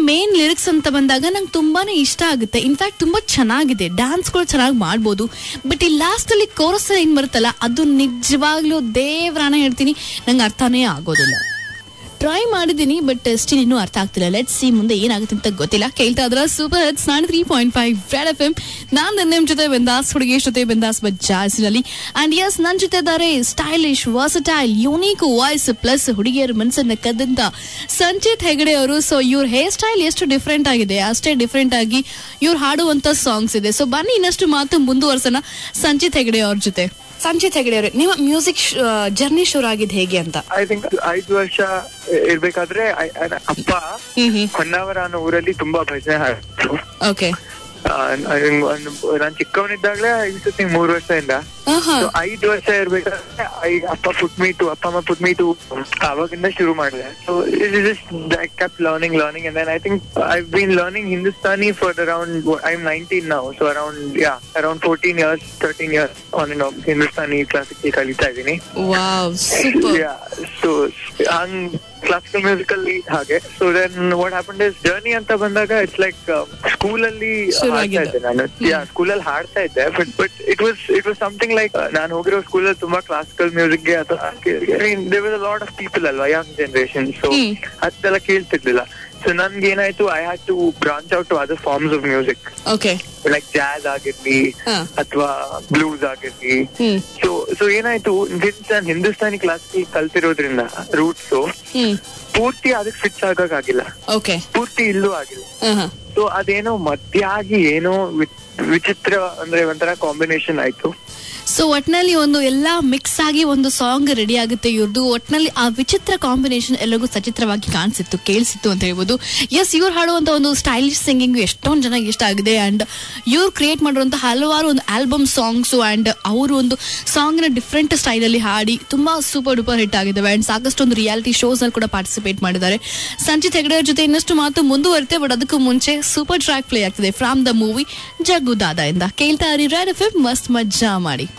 Main lyrics ಅಂತ ಬಂದಾಗ ನಂಗೆ ತುಂಬಾನೇ ಇಷ್ಟ ಆಗುತ್ತೆ ಇನ್ಫ್ಯಾಕ್ಟ್ ತುಂಬಾ ಚೆನ್ನಾಗಿದೆ ಡ್ಯಾನ್ಸ್ಗಳು ಚೆನ್ನಾಗಿ ಮಾಡ್ಬೋದು ಬಟ್ ಈ ಲಾಸ್ಟ್ ಅಲ್ಲಿ ಕೋರಸ್ ಏನ್ ಬರುತ್ತಲ್ಲ ಅದು ನಿಜವಾಗ್ಲೂ ದೇವ್ರಾನ ಹೇಳ್ತೀನಿ ನಂಗೆ ಅರ್ಥನೇ ಆಗೋದಿಲ್ಲ ಟ್ರೈ ಮಾಡಿದ್ದೀನಿ ಬಟ್ ಸ್ಟಿಲ್ ಇನ್ನೂ ಅರ್ಥ ಆಗ್ತಿಲ್ಲ ಲೆಟ್ ಸಿ ಮುಂದೆ ಏನಾಗುತ್ತೆ ಅಂತ ಗೊತ್ತಿಲ್ಲ ಕೇಳ್ತಾ ಇದ್ರ ಸೂಪರ್ ಹಿಟ್ಸ್ ನಾನು three point five Red F M ನಾನು ನಿಮ್ ಜೊತೆ ಬೆಂದಾಸ್ ಹುಡುಗಿ ಜೊತೆ ಬೆಂದಾಸ್ ಬಜ್ಜಾಸ್ನಲ್ಲಿ ಅಂಡ್ ಎಸ್ ನನ್ ಜೊತೆ ಇದ್ದಾರೆ stylish versatile unique voice plus ಹುಡುಗಿಯರ ಮನಸ್ಸನ್ನ ಕದ್ದಂತ ಸಂಚಿತ್ ಹೆಗಡೆ ಅವರು ಸೊ ಇವ್ರ ಹೇರ್ ಸ್ಟೈಲ್ ಎಷ್ಟು ಡಿಫ್ರೆಂಟ್ ಆಗಿದೆ ಅಷ್ಟೇ ಡಿಫ್ರೆಂಟ್ ಆಗಿ ಇವ್ರು ಹಾಡುವಂತ ಸಾಂಗ್ಸ್ ಇದೆ ಸೊ ಬನ್ನಿ ಇನ್ನಷ್ಟು ಮಾತು ಮುಂದುವರ್ಸೋಣ ಸಂಚಿತ್ ಹೆಗಡೆ ಅವ್ರ ಜೊತೆ ಸಂಚಿತ್ ಹೆಗಡೆ ಅವರೇ ನಿಮ್ಮ ಮ್ಯೂಸಿಕ್ ಜರ್ನಿ ಶುರು ಆಗಿದ್ದು ಹೇಗೆ ಅಂತ ಐ ಥಿಂಕ್ ಐದು ವರ್ಷ ಇರ್ಬೇಕಾದ್ರೆ I- I- ಅಪ್ಪ ಹ್ಮ್ ಹ್ಮ್ ಹೊನ್ನಾವರ ಅನ್ನೋ ಊರಲ್ಲಿ ತುಂಬಾ ಭಜನೆ ಹಾಡ್ತಿದ್ರು ಓಕೆ ನಾನ್ ಚಿಕ್ಕವನಿದ್ದಾಗ್ಲೇ ಐದು ಸತಿ ಮೂರು ವರ್ಷದಿಂದ ಆಹಾ So, ಐದು ವರ್ಷ ಇರ್ಬೇಕಾದ್ರೆ ಐ- ಅಪ್ಪ ಪುಟ್ ಮೀಟು ಅಪ್ಪ ಅಮ್ಮ ಪುಟ್ ಮೀಟು ಅವಾಗಿಂದ ಶುರು ಮಾಡಿದೆ so I kept learning learning and I think I been learning Hindustani for around I am nineteen ನಾವು so around yeah around fourteen years thirteen years on and off Hindustani classical ಕಲಿತಾ ಇದ್ದೀನಿ wow super so ಹಂಗ್ classical musical ಹಾಗೆ so then what happen is journey ಅಂತ ಬಂದಾಗ it's like school ಅಲ್ಲಿ ಶುರು ಹಾಡ್ತಾ ಆಗಿದ್ದು. ಇದ್ದೆ ನಾನು ಯಾ ಸ್ಕೂಲ್ ಅಲ್ಲಿ ಹಾಡ್ತಾ ಇದ್ದೆ but but it was it was something like ನಾನು ಹೋಗಿರೋ ಸ್ಕೂಲ್ ಅಲ್ಲಿ ತುಂಬಾ ಕ್ಲಾಸಿಕಲ್ ಮ್ಯೂಸಿಕ್ ಗೆ ಅಥವಾ there was lot of people ಅಲ್ವಾ ಯಂಗ್ ಜನರೇಷನ್ ಸೊ ಹ್ಮ್. ಅದೆಲ್ಲ ಕೇಳ್ತಿರ್ಲಿಲ್ಲ ಸೊ ನನ್ಗೆ ಏನಾಯ್ತು I had to branch out to other forms of music okay like jazz ಆಗಿರ್ಲಿ ಹಾ. ಅಥವಾ ಬ್ಲೂಸ್ ಆಗಿರ್ಲಿ ಹ್ಮ್ ಸೊ ಸೊ ಏನಾಯ್ತು ಸಿನ್ಸ್ ನಾನು ಹಿಂದೂಸ್ತಾನಿ ಕ್ಲಾಸಿಕಲ್ ಕಲ್ತಿರೋದ್ರಿಂದ ರೂಟ್ಸ್ ಹ್ಮ್ ಪೂರ್ತಿ ಅದಕ್ಕೆ ಸ್ವಿಚ್ ಆಗಕ್ಕಾಗಿಲ್ಲ ಓಕೆ ಪೂರ್ತಿ ಇಲ್ಲೂ ಆಗಿಲ್ಲ ಆಹಾ ಸೊ ಅದೇನೋ ಮಧ್ಯಾಗಿ ಏನೋ ವಿ- ವಿಚಿತ್ರ ಅಂದ್ರೆ ಒಂಥರ ಕಾಂಬಿನೇಷನ್ ಆಯ್ತು ಸೊ ಒಟ್ನಲ್ಲಿ ಒಂದು ಎಲ್ಲಾ ಮಿಕ್ಸ್ ಆಗಿ ಒಂದು ಸಾಂಗ್ ರೆಡಿ ಆಗುತ್ತೆ ಇವ್ರದ್ದು ಒಟ್ನಲ್ಲಿ ಆ ವಿಚಿತ್ರ ಕಾಂಬಿನೇಷನ್ ಎಲ್ಲರಿಗೂ ಸಚಿತ್ರವಾಗಿ ಕಾಣಿಸಿತ್ತು ಕೇಳಿಸಿತ್ತು ಅಂತ ಹೇಳ್ಬೋದು ಎಸ್ ಇವ್ರು ಹಾಡುವಂತ ಒಂದು ಸ್ಟೈಲಿಶ್ ಸಿಂಗಿಂಗ್ ಎಷ್ಟೊಂದು ಜನಕ್ಕೆ ಇಷ್ಟ ಆಗಿದೆ ಅಂಡ್ ಇವ್ರು ಕ್ರಿಯೇಟ್ ಮಾಡಿರುವಂತ ಹಲವಾರು ಒಂದು ಆಲ್ಬಮ್ ಸಾಂಗ್ಸ್ ಅಂಡ್ ಅವರು ಒಂದು ಸಾಂಗ್ ನ ಡಿಫ್ರೆಂಟ್ ಸ್ಟೈಲ್ ಅಲ್ಲಿ ಹಾಡಿ ತುಂಬಾ ಸೂಪರ್ ಡೂಪರ್ ಹಿಟ್ ಆಗಿದ್ದಾವೆ ಅಂಡ್ ಸಾಕಷ್ಟು ಒಂದು ರಿಯಾಲಿಟಿ ಶೋಸ್ ಅಲ್ಲಿ ಕೂಡ ಪಾರ್ಟಿಸಿಪೇಟ್ ಮಾಡಿದ್ದಾರೆ ಸಂಚಿತ್ ಹೆಗಡೆ ಅವ್ರ ಜೊತೆ ಇನ್ನಷ್ಟು ಮಾತು ಮುಂದುವರಿತೆ ಬಟ್ ಅದಕ್ಕೂ ಮುಂಚೆ ಸೂಪರ್ ಟ್ರ್ಯಾಕ್ ಪ್ಲೇ ಆಗ್ತಿದೆ from the movie Jaggu Dada ಇಂದ ಕೇಳ್ತಾ ಇರಿ ರೆಡ್ ಎಫ್ ಮಸ್ತ್ ಮಜ್ಜಾ ಮಾಡಿ